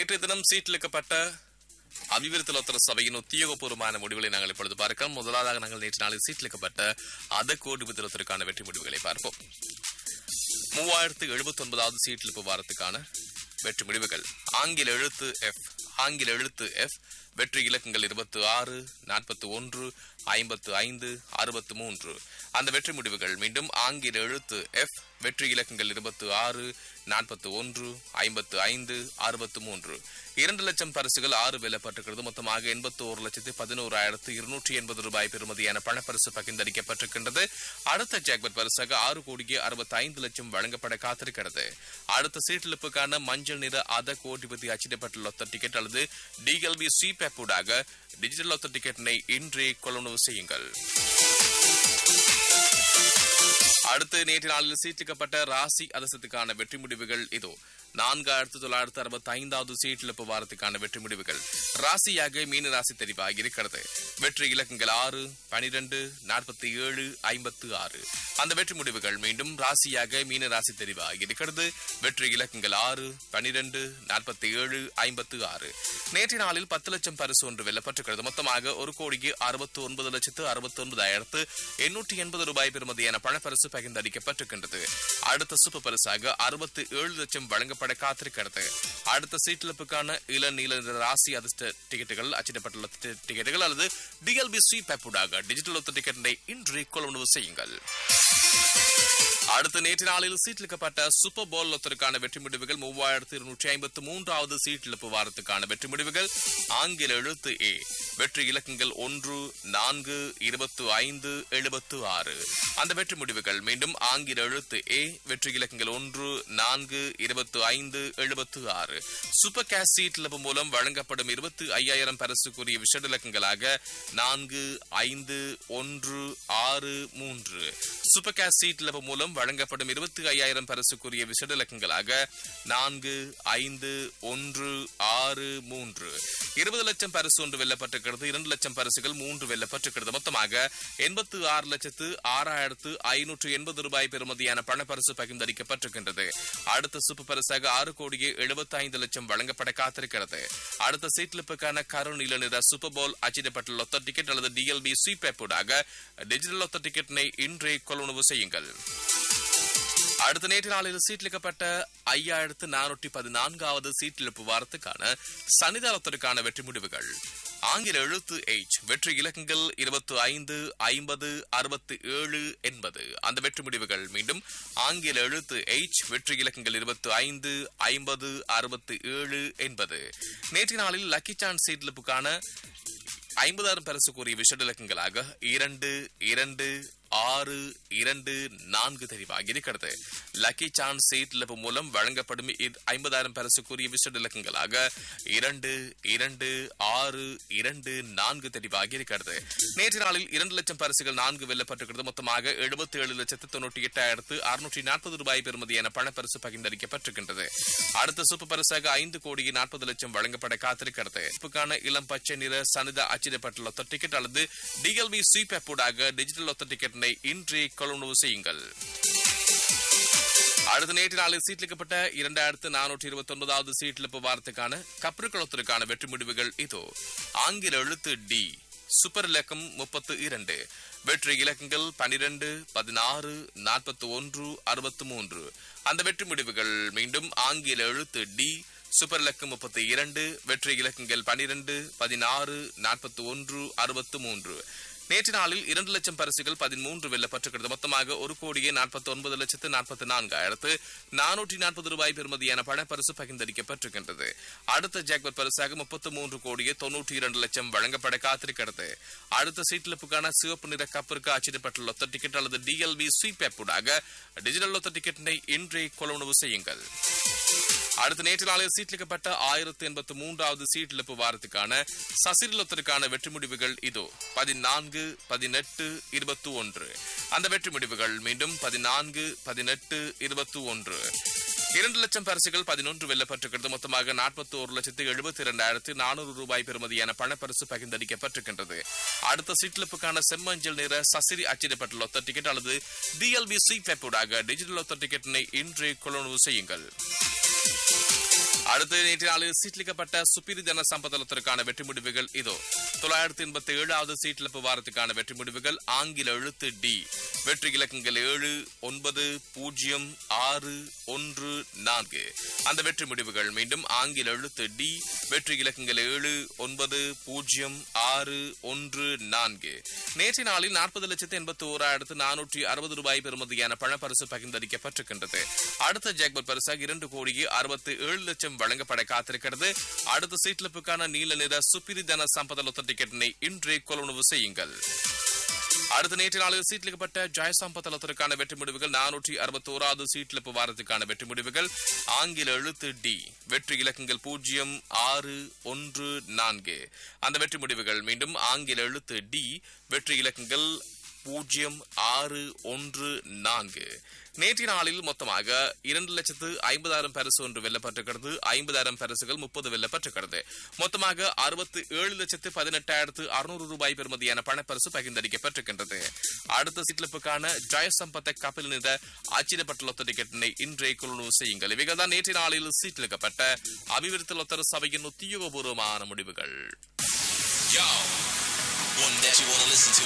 நேற்றைய தினம் சீட்டிலிக்கப்பட்ட அபிவிருத்தி லோத்தர சபையின் உத்தியோகபூர்வமான முடிவுகளை நாங்கள் இப்பொழுது பார்க்கலாம் முதலாவதாக நாங்கள் நேற்று நாளில் சீட்டிலிக்கப்பட்ட அத கோடி வித்திரத்திற்கான வெற்றி முடிவுகளை பார்ப்போம் மூவாயிரத்து எழுபத்தி ஒன்பதாவது சீட்டிலிப்பு வாரத்துக்கான வெற்றி முடிவுகள் ஆங்கில எழுத்து எஃப் ஆங்கில எழுத்து எஃப் வெற்றி இலக்கங்கள் இருபத்தி ஆறு நாற்பத்தி ஒன்று ஐம்பத்து ஐந்து அறுபத்து மூன்று அந்த வெற்றி முடிவுகள் மீண்டும் ஆங்கில எழுத்து எஃப் வெற்றி இலக்கங்கள் இருபத்தி ஆறு நாற்பத்தி ஒன்று ஐம்பத்து ஐந்து அறுபத்து மூன்று இரண்டு லட்சம் பரிசுகள் ஆறு வெல்லப்பட்டிருக்கிறது மொத்தமாக எண்பத்தி ஒரு லட்சத்து பதினோராயிரத்து இருநூற்றி எண்பது ரூபாய் பெறுமதியான பணப்பரிசு பகிர்ந்தளிக்கப்பட்டிருக்கின்றது அடுத்த ஜாக்பட் பரிசாக ஆறு கோடியே அறுபத்தி ஐந்து லட்சம் வழங்கப்பட காத்திருக்கிறது அடுத்த சீட்டிலிப்புக்கான மஞ்சள் நிற அத கோடிபதி அச்சிடப்பட்ட லொத்த டிக்கெட் அல்லது டிஎல்பி சி பேப்பூடாக டிஜிட்டல் லொத்த டிக்கெட்டினை இன்றே கொள்ளுணவு செய்யுங்கள் அடுத்து நேற்று நாளில் சீட்டிக்கப்பட்ட ராசி அரசத்துக்கான வெற்றி முடிவுகள் இதோ நான்காயிரத்து தொள்ளாயிரத்து அறுபத்தி ஐந்தாவது சீட்டிழப்பு வாரத்துக்கான வெற்றி முடிவுகள் ராசியாக மீன ராசி தெரிவாகி இருக்கிறது வெற்றி இலக்கங்கள் ஆறு பனிரெண்டு நாற்பத்தி ஏழு ஐம்பத்து ஆறு அந்த வெற்றி முடிவுகள் மீண்டும் ராசியாக மீன ராசி தெரிவாகி இருக்கிறது வெற்றி இலக்கங்கள் ஆறு பனிரெண்டு நாற்பத்தி ஏழு ஐம்பத்து ஆறு நேற்று நாளில் பத்து லட்சம் பரிசு ஒன்று வெல்லப்பட்டிருக்கிறது மொத்தமாக ஒரு கோடிக்கு அறுபத்தி ஒன்பது லட்சத்து அறுபத்தி ஒன்பதாயிரத்து எண்ணூற்றி எண்பது ரூபாய் பெறுமதியான பணப்பரிசு பகிர்ந்தளிக்கப்பட்டிருக்கின்றது அடுத்த சூப்பர் பரிசாக அறுபத்தி ஏழு லட்சம் வழங்கப்பட காத்திருக்கிறது அடுத்த சீட்டிழப்புக்கான இள நீல நிற ராசி அதிர்ஷ்ட டிக்கெட்டுகள் அச்சிடப்பட்டுள்ள டி- டிக்கெட்டுகள் அல்லது டிஎல்பி சி பேப்பூடாக டிஜிட்டல் ஒத்த டிக்கெட்டை இன்று கொள்வனவு செய்யுங்கள் அடுத்த நேற்று நாளில் சீட்டிலிக்கப்பட்ட சூப்பர் போல் லொத்தருக்கான வெற்றி முடிவுகள் மூவாயிரத்து இருநூற்றி ஐம்பத்து மூன்றாவது சீட்டிழப்பு வாரத்துக்கான வெற்றி முடிவுகள் ஆங்கில எழுத்து ஏ வெற்றி இலக்கங்கள் ஒன்று நான்கு இருபத்து ஐந்து எழுபத்து ஆறு அந்த வெற்றி முடிவுகள் மீண்டும் ஆங்கில எழுத்து ஏ வெற்றி இலக்கங்கள் ஒன்று நான்கு இருபத்து ஐந்து எழுபத்து ஆறு சூப்பர் கேஷ் சீட்டிழப்பு மூலம் வழங்கப்படும் இருபத்து ஐயாயிரம் பரிசுக்குரிய விஷட இலக்கங்களாக நான்கு ஐந்து ஒன்று ஆறு மூன்று சூப்பர் கேஷ் சீட்டிழப்பு மூலம் வழங்கப்படும் இருபத்தி ஐயாயிரம் பரிசுக்குரிய விஷட இலக்கங்களாக நான்கு ஐந்து ஒன்று ஆறு மூன்று இருபது லட்சம் பரிசு ஒன்று வெல்லப்பட்டிருக்கிறது இரண்டு லட்சம் பரிசுகள் மூன்று வெல்லப்பட்டிருக்கிறது மொத்தமாக எண்பத்து ஆறு லட்சத்து ஆறாயிரத்து ஐநூற்று எண்பது ரூபாய் பெறுமதியான பணப்பரிசு பகிர்ந்தளிக்கப்பட்டிருக்கின்றது அடுத்த சூப்பர் பரிசாக ஆறு கோடியே எழுபத்தி ஐந்து லட்சம் வழங்கப்பட காத்திருக்கிறது அடுத்த சீட்லிப்புக்கான கருநீல நிற சூப்பர் போல் அச்சிடப்பட்ட லொத்த டிக்கெட் அல்லது டிஎல்பி சி பேப்பூடாக டிஜிட்டல் லொத்த டிக்கெட்டினை இன்றே கொள்வனவு செய்யுங்கள் அடுத்த நேற்று நாளில் சீட்டிலிக்கப்பட்ட ஐயாயிரத்து நானூற்றி பதினான்காவது சீட்டிழப்பு வாரத்துக்கான சனிதாரத்திற்கான வெற்றி முடிவுகள் ஆங்கில எழுத்து எச் வெற்றி இலக்கங்கள் இருபத்தி ஐந்து ஐம்பது அறுபத்தி ஏழு எண்பது அந்த வெற்றி முடிவுகள் மீண்டும் ஆங்கில எழுத்து எச் வெற்றி இலக்கங்கள் இருபத்தி ஐந்து ஐம்பது அறுபத்தி ஏழு எண்பது நேற்று நாளில் லக்கி சான்ஸ் சீட்டிழப்புக்கான ஐம்பதாயிரம் பரிசுக்குரிய விஷட இலக்கங்களாக இரண்டு இரண்டு ஆறு இரண்டு நான்கு தெரிவாகி இருக்கிறது லக்கி சான்ஸ் சீட்லப்பு மூலம் வழங்கப்படும் இத்- ஐம்பதாயிரம் பரிசுக்குரிய விஷட இலக்கங்களாக இரண்டு இரண்டு ஆறு இரண்டு நான்கு தெரிவாகி இருக்கிறது நேற்று நாளில் இரண்டு லட்சம் பரிசுகள் நான்கு வெல்லப்பட்டிருக்கிறது மொத்தமாக எழுபத்தி ஏழு லட்சத்து தொண்ணூற்றி எட்டாயிரத்து அறுநூற்றி நாற்பது ரூபாய் பெறுமதியான பணப்பரிசு பகிர்ந்தளிக்கப்பட்டிருக்கின்றது அடுத்த சூப்பர் பரிசாக ஐந்து கோடியே நாற்பது லட்சம் வழங்கப்பட காத்திருக்கிறது இதுக்கான இளம் பச்சை நிற சனித அச்சிடப்பட்ட லொத்த டிக்கெட் அல்லது டிஎல்பி சி பேப்பூடாக டிஜிட்டல் லொத்த டிக்கெட்டினை இன்றே கொள்வனவு செய்யுங்கள் அடுத்த நேற்று நாளில் சீட்லிக்கப்பட்ட இரண்டாயிரத்து நானூற்றி இருபத்தி ஒன்பதாவது சீட்லிப்பு வாரத்துக்கான கப்ருக்குளத்திற்கான வெற்றி முடிவுகள் இதோ ஆங்கில எழுத்து டி சூப்பர் இலக்கம் முப்பத்து இரண்டு வெற்றி இலக்கங்கள் பனிரெண்டு பதினாறு நாற்பத்தி ஒன்று அறுபத்து மூன்று அந்த வெற்றி முடிவுகள் மீண்டும் ஆங்கில எழுத்து டி சூப்பர் இலக்கம் முப்பத்தி இரண்டு வெற்றி இலக்கங்கள் பனிரெண்டு பதினாறு நாற்பத்தி ஒன்று அறுபத்து மூன்று நேற்று நாளில் இரண்டு லட்சம் பரிசுகள் பதிமூன்று வெல்லப்பட்டிருக்கிறது மொத்தமாக ஒரு கோடியே நாற்பத்தி ஒன்பது லட்சத்து நாற்பத்தி நான்காயிரத்து நானூற்றி நாற்பது ரூபாய் பெறுமதியான பணப்பரிசு பகிர்ந்தளிக்கப்பட்டிருக்கின்றது அடுத்த ஜாக்பர் பரிசாக முப்பத்து மூன்று கோடியே தொன்னூற்றி இரண்டு லட்சம் வழங்கப்பட காத்திருக்கிறது அடுத்த சீட்லிப்புக்கான சிவப்பு நிற கப்பிற்கு அச்சிடப்பட்ட லொத்த டிக்கெட் அல்லது டிஎல்பி ஸ்வீப் ஆப்புடாக டிஜிட்டல் லொத்த டிக்கெட்டினை இன்றே கொள்வனவு செய்யுங்கள் அடுத்த நேற்று நாளில் சீட்லிக்கப்பட்ட ஆயிரத்தி எண்பத்தி மூன்றாவது சீட்டிழப்பு வாரத்துக்கான சசிரிலத்திற்கான வெற்றி முடிவுகள் இதோ பதினான்கு பதினெட்டு இருபத்தி ஒன்று அந்த வெற்றி முடிவுகள் மீண்டும் பதினான்கு பதினெட்டு இருபத்தி ஒன்று இரண்டு லட்சம் பரிசுகள் பதினொன்று வெல்லப்பட்டிருக்கிறது மொத்தமாக நாற்பத்தி ஒரு லட்சத்து எழுபத்தி இரண்டாயிரத்து நானூறு ரூபாய் பெறுமதியான பணப்பரிசு பகிர்ந்தளிக்கப்பட்டிருக்கின்றது அடுத்த சீட்லிப்புக்கான செம்மஞ்சள் நிற சசிரி அச்சிடப்பட்ட லொத்த டிக்கெட் அல்லது டிஎல்பி சி பேப்பூடாக டிஜிட்டல் லொத்த டிக்கெட்டினை இன்று கொள்வனவு செய்யுங்கள் அடுத்து நேற்று நாளில் சீட்லிக்கப்பட்ட சுப்பிரி ஜன சம்பதத்திற்கான வெற்றி முடிவுகள் இதோ தொள்ளாயிரத்தி எண்பத்தி ஏழாவது சீட்டிழப்பு வாரத்துக்கான வெற்றி முடிவுகள் ஆங்கில எழுத்து டி வெற்றி இலக்கங்கள் ஏழு ஒன்பது பூஜ்ஜியம் ஆறு ஒன்று நான்கு அந்த வெற்றி முடிவுகள் மீண்டும் ஆங்கில எழுத்து டி வெற்றி இலக்கங்கள் ஏழு ஒன்பது பூஜ்ஜியம் ஆறு ஒன்று நான்கு நேற்று நாளில் நாற்பது லட்சத்து எண்பத்தி ஓராயிரத்து நானூற்றி அறுபது ரூபாய் பெறுமதியான பணப்பரிசு பகிர்ந்தளிக்கப்பட்டிருக்கின்றது அடுத்த ஜாக்பர் பரிசாக இரண்டு கோடியே அறுபத்தி ஏழு லட்சம் வழங்கப்பட காத்திருக்கிறது அடுத்த சீட்லிப்புக்கான நீல நிற சுப்பிரி தன சம்பத லொத்த டிக்கெட்டினை இன்றே கொள்வனவு செய்யுங்கள் அடுத்த நேற்று நாளில் சீட்லிக்கப்பட்ட ஜெயசம்பதலத்திற்கான வெற்றி முடிவுகள் நானூற்றி அறுபத்தோராவது சீட்லிப்பு வாரத்துக்கான வெற்றி முடிவுகள் ஆங்கில எழுத்து டி வெற்றி இலக்கங்கள் பூஜ்ஜியம் ஆறு ஒன்று நான்கு அந்த வெற்றி முடிவுகள் மீண்டும் ஆங்கில எழுத்து டி வெற்றி இலக்கங்கள் பூஜ்ஜியம் ஆறு ஒன்று நான்கு நேற்றைய நாளில் மொத்தமாக இரண்டு லட்சத்து ஐம்பதாயிரம் பரிசு ஒன்று வெல்லப்பட்டிருக்கிறது ஐம்பதாயிரம் பரிசுகள் முப்பது வெல்லப்பட்டிருக்கிறது மொத்தமாக அறுபத்தி ஏழு லட்சத்து பதினெட்டாயிரத்து அறுநூறு ரூபாய் பெறுமதியான பணப்பரிசு பகிர்ந்தளிக்கப்பட்டிருக்கின்றது அடுத்த சீட்லிப்புக்கான ஜெயசம்பத்த கபில் நிற அச்சிடப்பட்ட லொத்த டிக்கெட்டினை இன்றைய கொள்ளுணவு செய்யுங்கள் இவைகள் தான் நேற்றைய நாளில் சீட்டிலிக்கப்பட்ட அபிவிருத்தி லொத்தர சபையின் உத்தியோகபூர்வமான முடிவுகள் Yo, one that you want to listen to